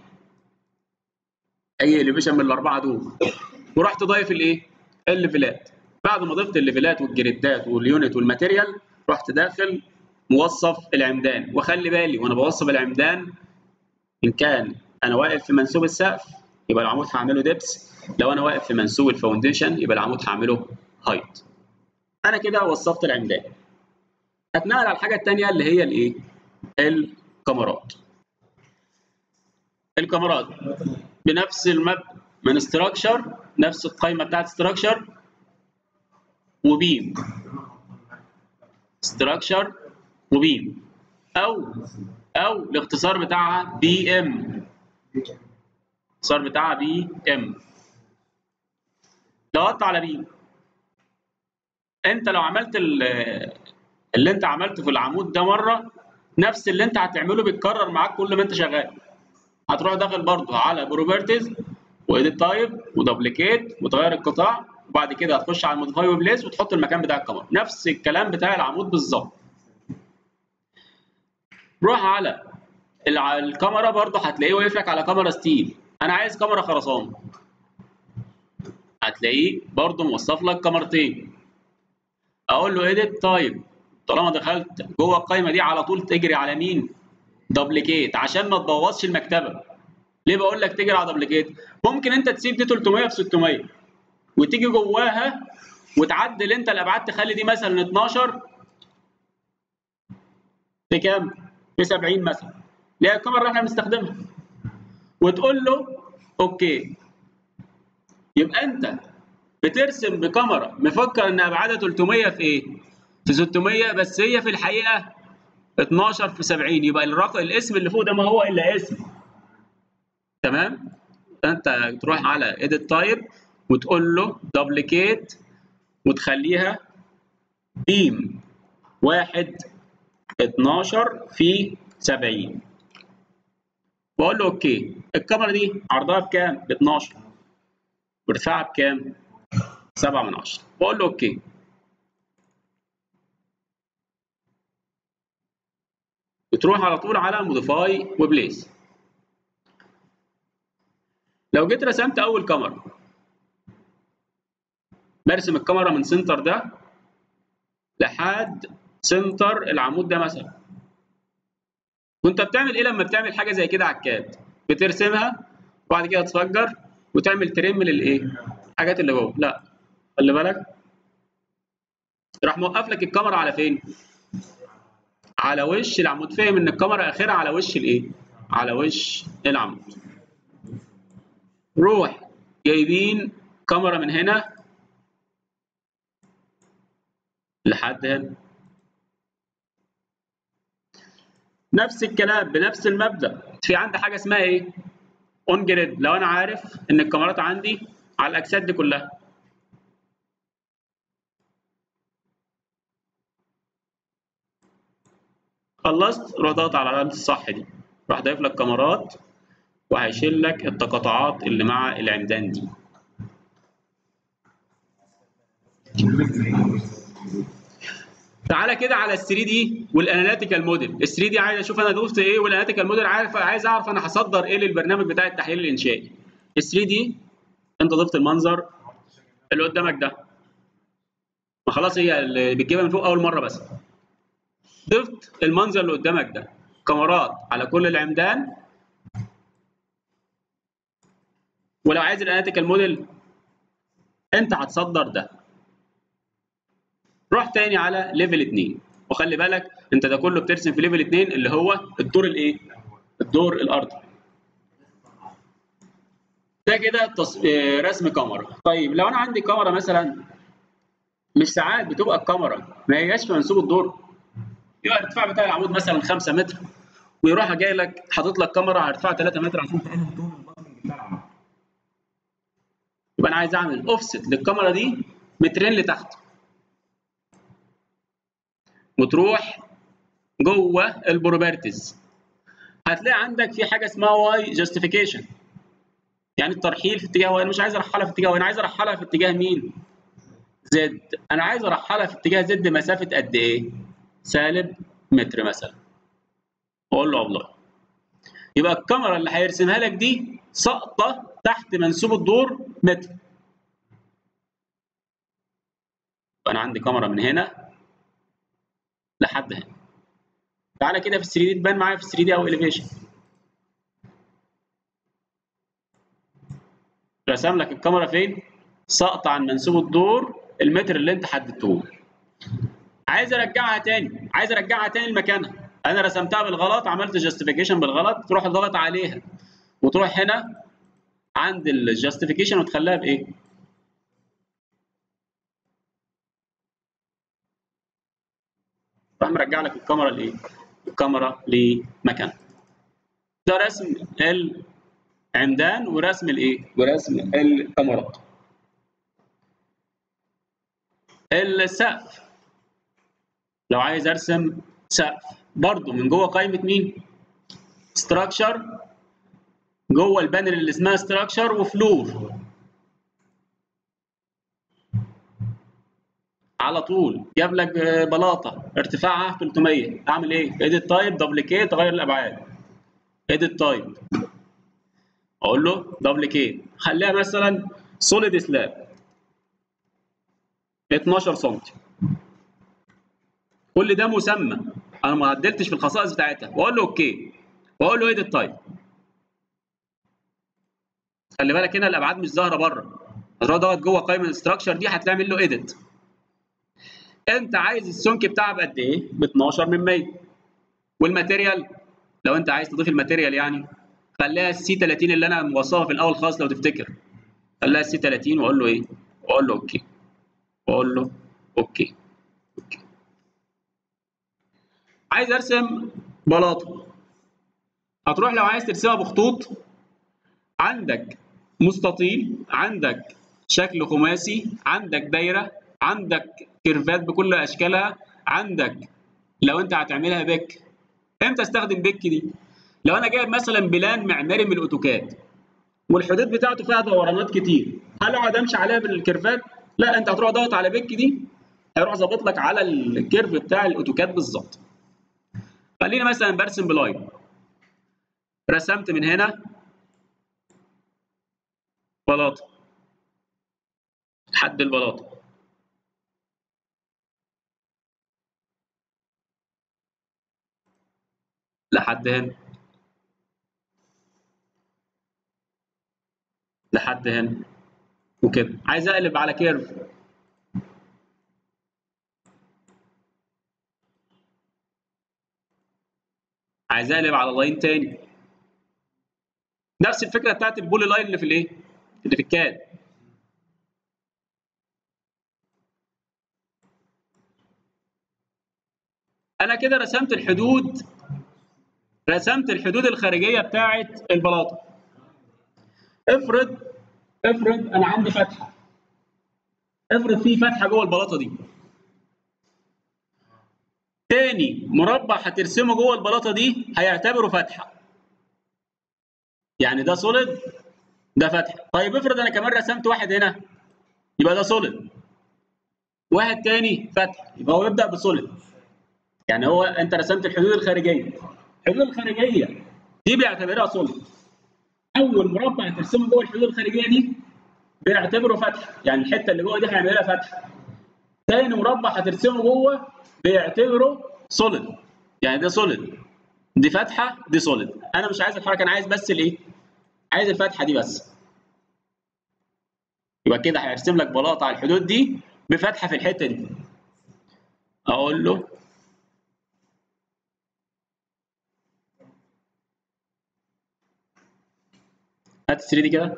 اي اليفيشن من الاربعه دول ورحت ضايف الايه الليفلات بعد ما ضفت الليفلات والجريدات واليونت والماتيريال رحت داخل موصف العمدان واخلي بالي وانا بوصف العمدان ان كان انا واقف في منسوب السقف يبقى العمود هعمله ديبس لو انا واقف في منسوب الفاونديشن يبقى العمود هعمله هايت انا كده وصفت العمدان هتنقل على الحاجه الثانيه اللي هي الايه الكاميرات الكاميرات بنفس المبدا من استراكشر نفس القائمه بتاعت استراكشر وبيم استراكشر وبيم او او الاختصار بتاعها بي ام الاختصار بتاعها بي ام ضغطت على بي انت لو عملت اللي انت عملته في العمود ده مره نفس اللي انت هتعمله بيتكرر معاك كل ما انت شغال هتروح داخل برضه على بروبرتيز وايديت تايب ودبليكيت وتغير القطاع وبعد كده هتخش على الموديفاي وبليس وتحط المكان بتاع الكاميرا نفس الكلام بتاع العمود بالظبط روح على الكاميرا برضه هتلاقيه واقف لك على كاميرا ستيل انا عايز كاميرا خرسانه هتلاقيه برضه موصف لك كاميرتين اقول له ايديت تايب طالما دخلت جوه القايمه دي على طول تجري على مين دبليكيت عشان ما تبوظش المكتبه ليه بقول لك تجري على دبليكيت ممكن انت تسيب دي 300 في 600 وتيجي جواها وتعدل انت الابعاد تخلي دي مثلا 12 في كام في 70 مثلا اللي هي الكاميرا اللي احنا بنستخدمها وتقول له اوكي يبقى انت بترسم بكاميرا مفكر ان ابعادها 300 في ايه في 600 بس هي في الحقيقه 12 في 70 يبقى الرقم الاسم اللي فوق ده ما هو الا اسم تمام انت تروح على edit type وتقول له duplicate وتخليها بيم 1 12 في 70 واقول له اوكي الكاميرا دي عرضها بكام؟ ب 12 وارتفاعها بكام؟ 7 من 10 واقول له اوكي بتروح على طول على موديفاي وبليس لو جيت رسمت اول كاميرا برسم الكاميرا من سنتر ده لحد سنتر العمود ده مثلا وانت بتعمل ايه لما بتعمل حاجه زي كده على الكاد بترسمها وبعد كده تفجر وتعمل ترم للايه الحاجات اللي جوه لا خلي بالك راح موقف لك الكاميرا على فين على وش العمود فاهم ان الكاميرا اخرها على وش الايه على وش العمود روح جايبين كاميرا من هنا لحد هنا نفس الكلام بنفس المبدأ في عندي حاجة اسمها ايه؟ اون جريد لو انا عارف ان الكاميرات عندي على الاجساد دي كلها خلصت روح ضغط على علامة الصح دي راح ضايف لك كاميرات وهيشيل لك التقاطعات اللي مع العمدان دي تعالى كده على ال 3 دي والاناليتيكال موديل ال 3 دي عايز اشوف انا ضفت ايه والاناليتيكال موديل عارف عايز اعرف انا هصدر ايه للبرنامج بتاع التحليل الانشائي ال 3 دي انت ضفت المنظر اللي قدامك ده ما خلاص هي اللي بتجيبها من فوق اول مره بس ضفت المنظر اللي قدامك ده كاميرات على كل العمدان ولو عايز الاناليتيكال موديل انت هتصدر ده روح تاني على ليفل 2 وخلي بالك انت ده كله بترسم في ليفل 2 اللي هو الدور الايه؟ الدور الارضي. ده كده تص... آه، رسم كاميرا. طيب لو انا عندي كاميرا مثلا مش ساعات بتبقى الكاميرا ما هياش في منسوب الدور يبقى الارتفاع بتاع العمود مثلا 5 متر ويروح جاي لك حاطط لك كاميرا على ارتفاع 3 متر عشان تقلل طول البطن بتاع العمود. يبقى انا عايز اعمل اوفست للكاميرا دي مترين لتحت. وتروح جوه البروبرتيز هتلاقي عندك في حاجه اسمها واي جاستيفيكيشن يعني الترحيل في اتجاه واي انا مش عايز ارحلها في اتجاه واي انا عايز ارحلها في اتجاه مين زد انا عايز ارحلها في اتجاه زد مسافه قد ايه سالب متر مثلا اقول له ابلاي يبقى الكاميرا اللي هيرسمها لك دي ساقطه تحت منسوب الدور متر انا عندي كاميرا من هنا لحد هنا تعالى كده في 3 دي تبان معايا في 3 دي او اليفيشن رسم لك الكاميرا فين ساقطه عن منسوب الدور المتر اللي انت حددته عايز ارجعها تاني عايز ارجعها تاني لمكانها انا رسمتها بالغلط عملت جاستيفيكيشن بالغلط تروح تضغط عليها وتروح هنا عند الجاستيفيكيشن وتخليها بايه راح مرجع لك الكاميرا لايه؟ الكاميرا لمكانها. ده رسم العمدان ورسم الايه؟ ورسم الكاميرات. السقف لو عايز ارسم سقف برضو من جوه قائمه مين؟ ستراكشر جوه البانل اللي اسمها ستراكشر وفلور على طول جاب لك بلاطه ارتفاعها 300 اعمل ايه؟ اديت تايب دبليكيت غير الابعاد اديت تايب اقول له دبليكيت خليها مثلا سوليد سلاب 12 سم كل ده مسمى انا ما عدلتش في الخصائص بتاعتها واقول له اوكي واقول له اديت تايب خلي بالك هنا الابعاد مش ظاهره بره هتروح ضغط جوه قائمه الاستراكشر دي هتعمل له اديت انت عايز السمك بتاعها بقد ايه؟ ب 12 من 100 والماتيريال لو انت عايز تضيف الماتيريال يعني خليها السي 30 اللي انا موصفها في الاول خالص لو تفتكر خليها السي 30 واقول له ايه؟ واقول له اوكي واقول له اوكي اوكي عايز ارسم بلاطه هتروح لو عايز ترسمها بخطوط عندك مستطيل عندك شكل خماسي عندك دايره عندك كيرفات بكل اشكالها عندك لو انت هتعملها بك امتى استخدم بك دي لو انا جايب مثلا بلان معماري من الاوتوكاد والحدود بتاعته فيها دورانات كتير هل اقعد امشي عليها بالكيرفات لا انت هتروح ضغط على بك دي هيروح ظابط لك على الكيرف بتاع الاوتوكاد بالظبط خلينا مثلا برسم بلاين رسمت من هنا بلاطه لحد البلاطه لحد هنا لحد هنا وكده عايز اقلب على كيرف عايز اقلب على لاين تاني نفس الفكره بتاعت البولي لاين اللي في الايه اللي في الكاد انا كده رسمت الحدود رسمت الحدود الخارجيه بتاعت البلاطه افرض افرض انا عندي فتحه افرض في فتحه جوه البلاطه دي تاني مربع هترسمه جوه البلاطه دي هيعتبره فتحه يعني ده سوليد ده فتحه طيب افرض انا كمان رسمت واحد هنا يبقى ده سوليد واحد تاني فتح يبقى هو يبدا بسوليد يعني هو انت رسمت الحدود الخارجيه الحدود الخارجيه دي بيعتبرها سوليد اول مربع ترسمه جوه الحدود الخارجيه دي بيعتبره فتحه يعني الحته اللي جوه دي هيعملها فتحه تاني مربع هترسمه جوه بيعتبره سوليد يعني ده سوليد دي فتحه دي سوليد انا مش عايز الحركه انا عايز بس الايه عايز الفتحه دي بس يبقى كده هيرسم لك بلاطه على الحدود دي بفتحه في الحته دي اقول له هات 3 دي كده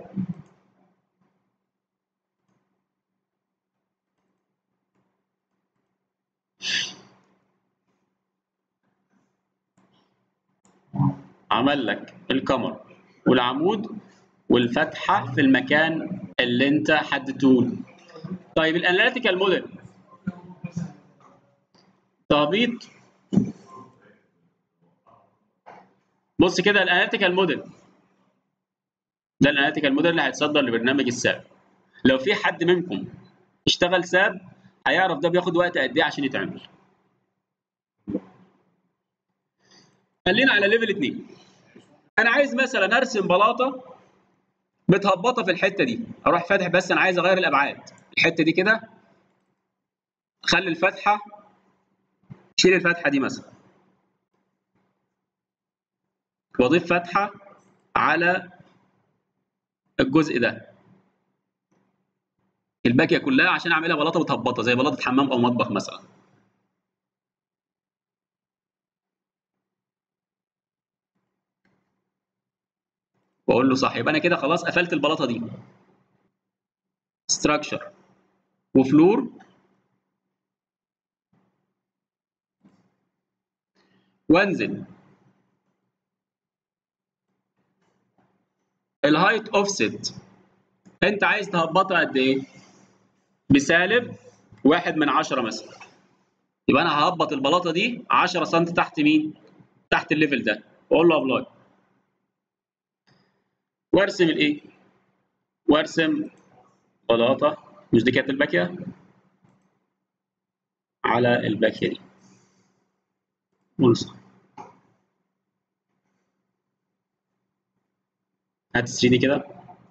عمل لك الكمر والعمود والفتحه في المكان اللي انت حددته له طيب الاناليتيكال موديل تهبيط بص كده الاناليتيكال موديل ده الاناليتيكال موديل اللي هيتصدر لبرنامج الساب لو في حد منكم اشتغل ساب هيعرف ده بياخد وقت قد ايه عشان يتعمل خلينا على ليفل 2 انا عايز مثلا ارسم بلاطه متهبطه في الحته دي اروح فاتح بس انا عايز اغير الابعاد الحته دي كده خلي الفتحه شيل الفتحه دي مثلا واضيف فتحه على الجزء ده الباكيه كلها عشان اعملها بلاطه متهبطه زي بلاطه حمام او مطبخ مثلا واقول له صح يبقى انا كده خلاص قفلت البلاطه دي ستراكشر وفلور وانزل الهايت اوفست انت عايز تهبطها قد ايه؟ بسالب واحد من عشرة مثلا يبقى انا ههبط البلاطه دي 10 سم تحت مين؟ تحت الليفل ده واقول له ابلاي وارسم الايه؟ وارسم بلاطه مش دي كانت الباكيه؟ على الباكيه دي ونص هات 3 دي كده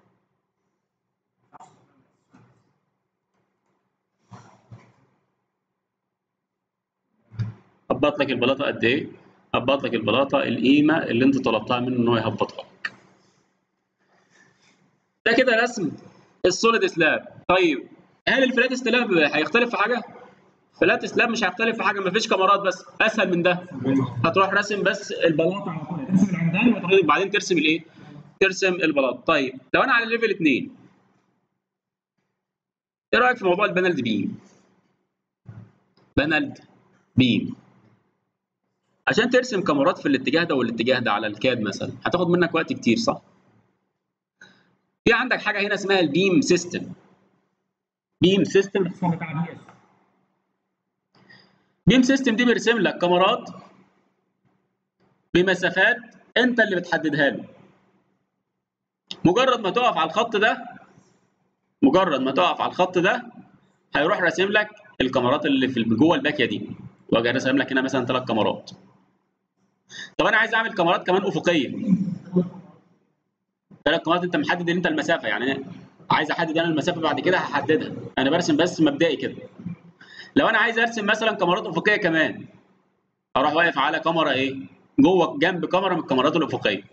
هبط لك البلاطه قد ايه؟ هبط لك البلاطه القيمه اللي انت طلبتها منه ان هو يهبطها لك. ده كده رسم السوليد سلاب طيب هل الفلات سلاب هيختلف في حاجه؟ فلات سلاب مش هيختلف في حاجه مفيش كاميرات بس اسهل من ده هتروح راسم بس البلاطه على طول ترسم العمدان وبعدين ترسم الايه؟ ترسم البلاط طيب لو انا على ليفل 2 ايه رايك في موضوع البانلد بيم؟ بانلد بيم عشان ترسم كاميرات في الاتجاه ده والاتجاه ده على الكاد مثلا هتاخد منك وقت كتير صح؟ في عندك حاجه هنا اسمها البيم سيستم بيم سيستم بتاع بي اس بيم سيستم دي بيرسم لك كاميرات بمسافات انت اللي بتحددها له مجرد ما تقف على الخط ده مجرد ما تقف على الخط ده هيروح راسم لك الكاميرات اللي في جوه الباكيه دي واجي راسم لك هنا مثلا ثلاث كاميرات طب انا عايز اعمل كاميرات كمان افقيه ثلاث كاميرات انت محدد انت المسافه يعني عايز احدد انا المسافه بعد كده هحددها انا برسم بس مبدئي كده لو انا عايز ارسم مثلا كاميرات افقيه كمان اروح واقف على كاميرا ايه جوه جنب كاميرا من الكاميرات الافقيه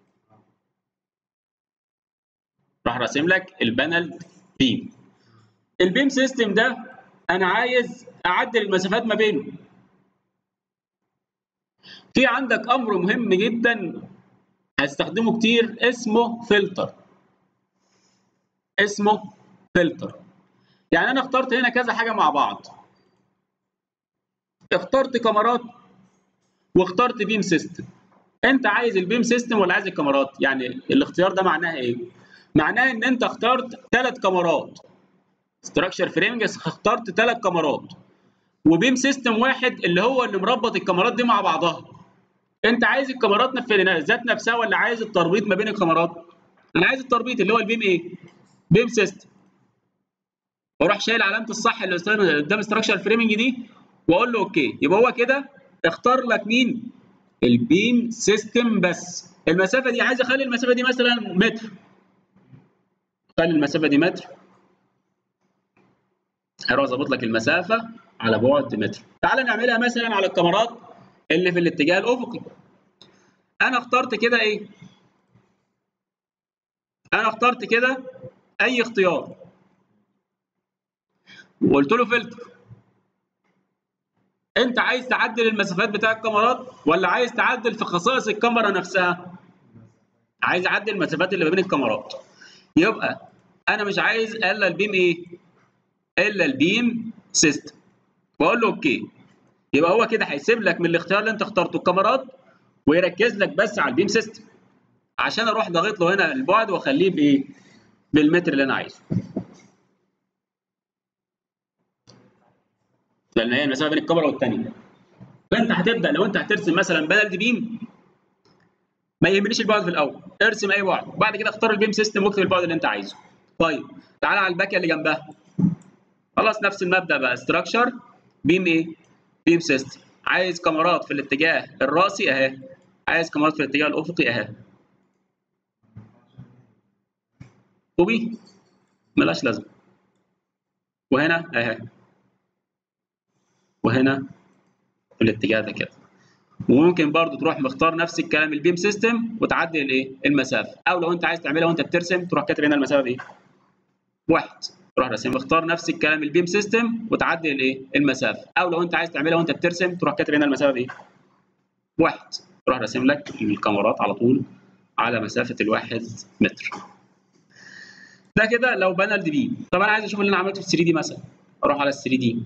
راح راسم لك البانل بيم البيم سيستم ده انا عايز اعدل المسافات ما بينه في عندك امر مهم جدا هستخدمه كتير اسمه فلتر اسمه فلتر يعني انا اخترت هنا كذا حاجه مع بعض اخترت كاميرات واخترت بيم سيستم انت عايز البيم سيستم ولا عايز الكاميرات يعني الاختيار ده معناه ايه معناه ان انت اخترت ثلاث كاميرات ستراكشر فريمنج اخترت ثلاث كاميرات وبيم سيستم واحد اللي هو اللي مربط الكاميرات دي مع بعضها انت عايز الكاميرات في ذات نفسها ولا عايز التربيط ما بين الكاميرات انا عايز التربيط اللي هو البيم ايه بيم سيستم واروح شايل علامه الصح اللي قدام ستراكشر فريمنج دي واقول له اوكي يبقى هو كده اختار لك مين البيم سيستم بس المسافه دي عايز اخلي المسافه دي مثلا متر خلي المسافه دي متر هروح ظابط لك المسافه على بعد متر تعال نعملها مثلا على الكاميرات اللي في الاتجاه الافقي انا اخترت كده ايه انا اخترت كده اي اختيار وقلت له فلتر انت عايز تعدل المسافات بتاع الكاميرات ولا عايز تعدل في خصائص الكاميرا نفسها عايز اعدل المسافات اللي ما بين الكاميرات يبقى انا مش عايز الا البيم ايه الا البيم سيستم واقول له اوكي يبقى هو كده هيسيب لك من الاختيار اللي انت اخترته الكاميرات ويركز لك بس على البيم سيستم عشان اروح ضاغط له هنا البعد واخليه بايه بالمتر اللي انا عايزه لان هي المسافه بين الكاميرا والثانيه فانت هتبدا لو انت هترسم مثلا بلد بيم ما يهمنيش البعد في الاول ارسم اي بعد وبعد كده اختار البيم سيستم واكتب البعد اللي انت عايزه طيب تعالى على الباكيه اللي جنبها خلاص نفس المبدا بقى ستراكشر بيم ايه بيم سيستم عايز كاميرات في الاتجاه الراسي اهي عايز كاميرات في الاتجاه الافقي اهي كوبي ملهاش لازمه وهنا اهي وهنا في الاتجاه ده كده وممكن برضو تروح مختار نفس الكلام البيم سيستم وتعدل الايه المسافه او لو انت عايز تعملها وانت بترسم تروح كاتب هنا المسافه دي واحد تروح راسم مختار نفس الكلام البيم سيستم وتعدل الايه المسافه او لو انت عايز تعملها وانت بترسم تروح كاتب هنا المسافه دي واحد تروح راسم لك الكاميرات على طول على مسافه الواحد متر ده كده لو بانل دي بيم طب انا عايز اشوف اللي انا عملته في 3 دي مثلا اروح على 3 دي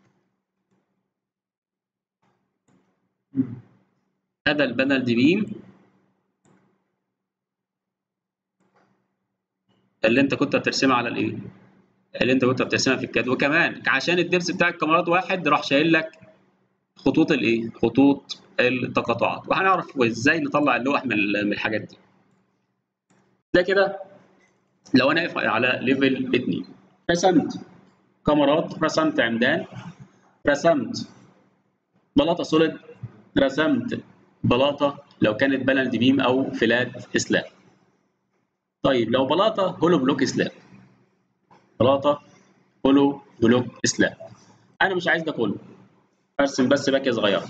هذا البانل دي بيم اللي انت كنت بترسمها على الايه اللي انت كنت بترسمها في الكاد وكمان عشان الدبس بتاع الكاميرات واحد راح شايل لك خطوط الايه خطوط التقاطعات وهنعرف ازاي نطلع اللوح من الحاجات دي ده كده لو انا واقف على ليفل 2 رسمت كاميرات رسمت عمدان رسمت بلاطه سوليد رسمت بلاطه لو كانت بلند بيم او فلات سلاب طيب لو بلاطه هولو بلوك سلاب بلاطه هولو بلوك سلاب انا مش عايز ده كله ارسم بس باكيه صغيره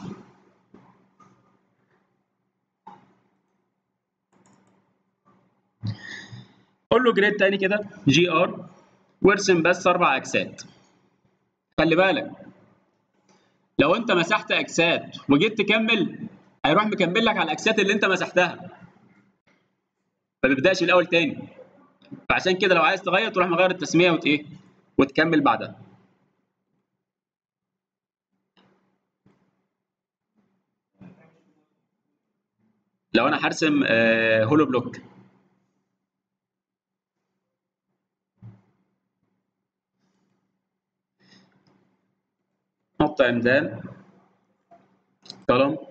قول له جريد تاني كده جي ار وارسم بس اربع اكسات خلي بالك لو انت مسحت اكسات وجيت تكمل هيروح مكمل لك على الاكسات اللي انت مسحتها ما بيبداش الاول تاني فعشان كده لو عايز تغير تروح مغير التسميه وت ايه وتكمل بعدها لو انا هرسم آه هولو بلوك نحط عمدان كولوم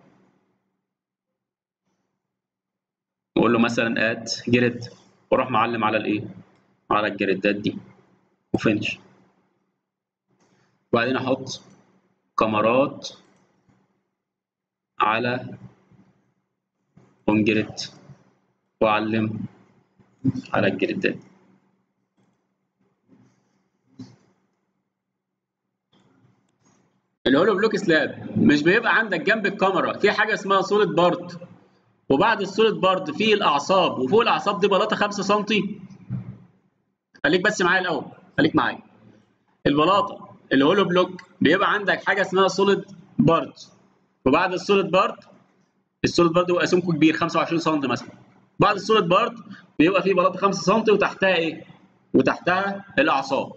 واقول له مثلا اد جريد واروح معلم على الايه على الجريدات دي وفينش وبعدين احط كاميرات على اون جريد واعلم على الجريدات الهولو بلوك سلاب مش بيبقى عندك جنب الكاميرا في حاجه اسمها سوليد بارت وبعد السوليد بارت في الاعصاب وفوق الاعصاب دي بلاطه 5 سم خليك بس معايا الاول خليك معايا البلاطه الهولو بلوك بيبقى عندك حاجه اسمها سوليد بارت وبعد السوليد بارت السوليد بارت بيبقى سمكه كبير 25 سم مثلا بعد السوليد بارت بيبقى فيه بلاطه 5 سم وتحتها ايه؟ وتحتها الاعصاب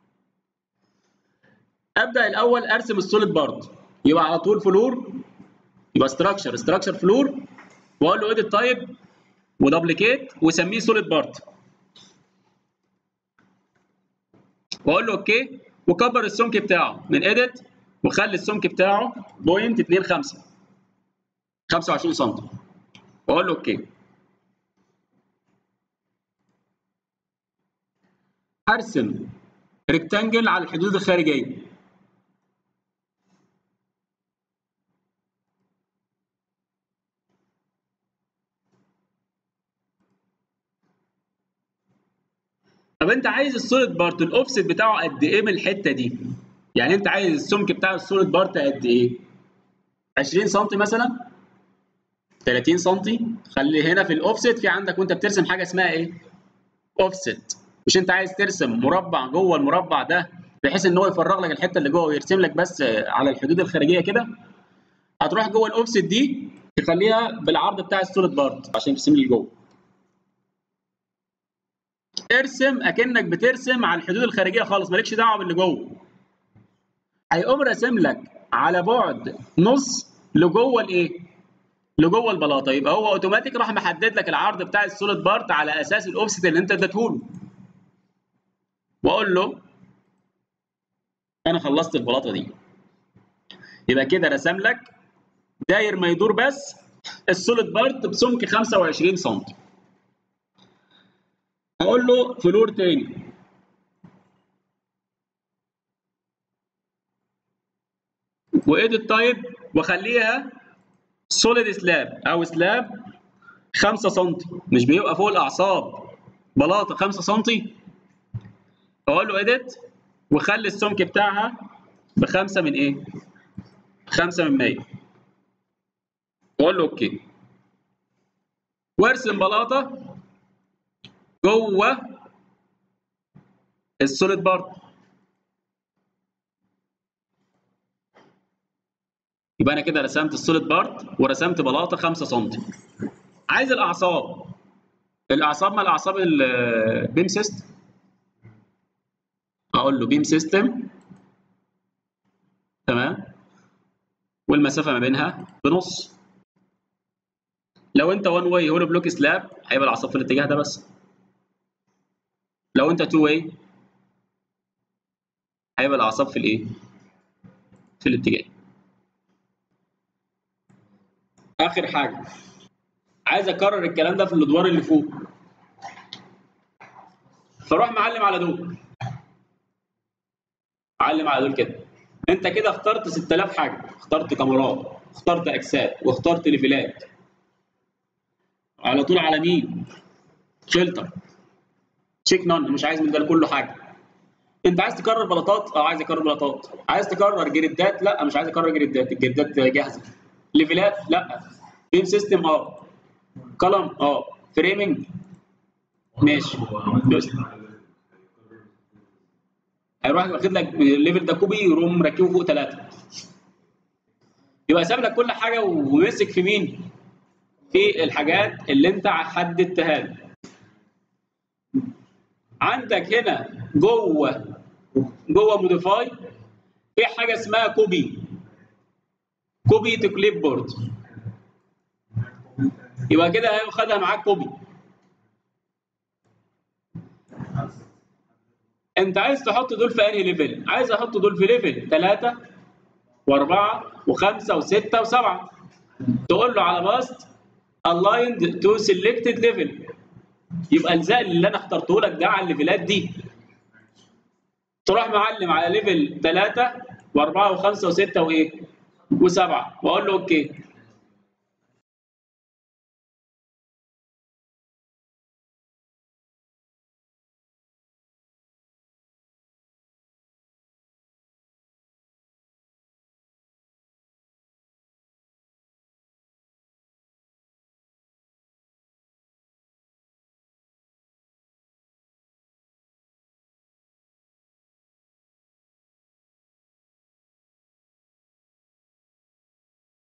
ابدا الاول ارسم السوليد بارت يبقى على طول فلور يبقى ستراكشر ستراكشر فلور واقول له اديت تايب ودبليكيت وسميه سوليد بارت واقول له اوكي وكبر السمك بتاعه من اديت وخلي السمك بتاعه بوينت 25 25 سم واقول له اوكي ارسم ريكتانجل على الحدود الخارجيه طب انت عايز السوليد بارت الاوفست بتاعه قد ايه من الحته دي؟ يعني انت عايز السمك بتاع السوليد بارت قد ايه؟ 20 سم مثلا 30 سم خلي هنا في الاوفست في عندك وانت بترسم حاجه اسمها ايه؟ اوفست مش انت عايز ترسم مربع جوه المربع ده بحيث ان هو يفرغ لك الحته اللي جوه ويرسم لك بس على الحدود الخارجيه كده هتروح جوه الاوفست دي تخليها بالعرض بتاع السوليد بارت عشان ترسم لي جوه ارسم اكنك بترسم على الحدود الخارجيه خالص مالكش دعوه باللي جوه هيقوم راسم لك على بعد نص لجوه الايه لجوه البلاطه يبقى هو اوتوماتيك راح محدد لك العرض بتاع السوليد بارت على اساس الاوفست اللي انت اديته له واقول له انا خلصت البلاطه دي يبقى كده رسم لك داير ما يدور بس السوليد بارت بسمك 25 سم هقول له فلور تاني واديت تايب واخليها سوليد سلاب او سلاب 5 سم مش بيبقى فوق الاعصاب بلاطه 5 سم اقول له اديت وخلي السمك بتاعها بخمسة من ايه؟ خمسة من 100 واقول له اوكي وارسم بلاطه جوه السوليد بارت يبقى انا كده رسمت السوليد بارت ورسمت بلاطه 5 سم عايز الاعصاب الاعصاب ما الاعصاب البيم سيستم اقول له بيم سيستم تمام والمسافه ما بينها بنص لو انت وان واي هولو بلوك سلاب هيبقى الاعصاب في الاتجاه ده بس لو انت تو واي هيبقى الاعصاب في الايه في الاتجاه اخر حاجه عايز اكرر الكلام ده في الادوار اللي فوق فروح معلم على دول علم على دول كده انت كده اخترت 6000 حاجه اخترت كاميرات اخترت اجساد واخترت ليفلات على طول على مين فلتر تشيك نون مش عايز من ده كله حاجه انت عايز تكرر بلاطات اه عايز اكرر بلاطات عايز تكرر جريدات لا مش عايز اكرر جريدات الجريدات جاهزه ليفلات لا بيم سيستم اه كلام اه فريمنج ماشي هيروح واخد لك الليفل ده كوبي يقوم مركبه فوق ثلاثه يبقى ساب لك كل حاجه ومسك في مين؟ في الحاجات اللي انت حددتها له عندك هنا جوه جوه موديفاي في حاجه اسمها كوبي كوبي تو كليب بورد يبقى كده هياخدها معاك كوبي انت عايز تحط دول في انهي ليفل؟ عايز احط دول في ليفل 3 و4 و5 و6 و7 تقول له على باست aligned to selected level يبقى الزق اللي انا اخترته لك ده على الليفلات دي تروح معلم على ليفل 3 و4 و5 و6 وايه؟ و7 واقول له اوكي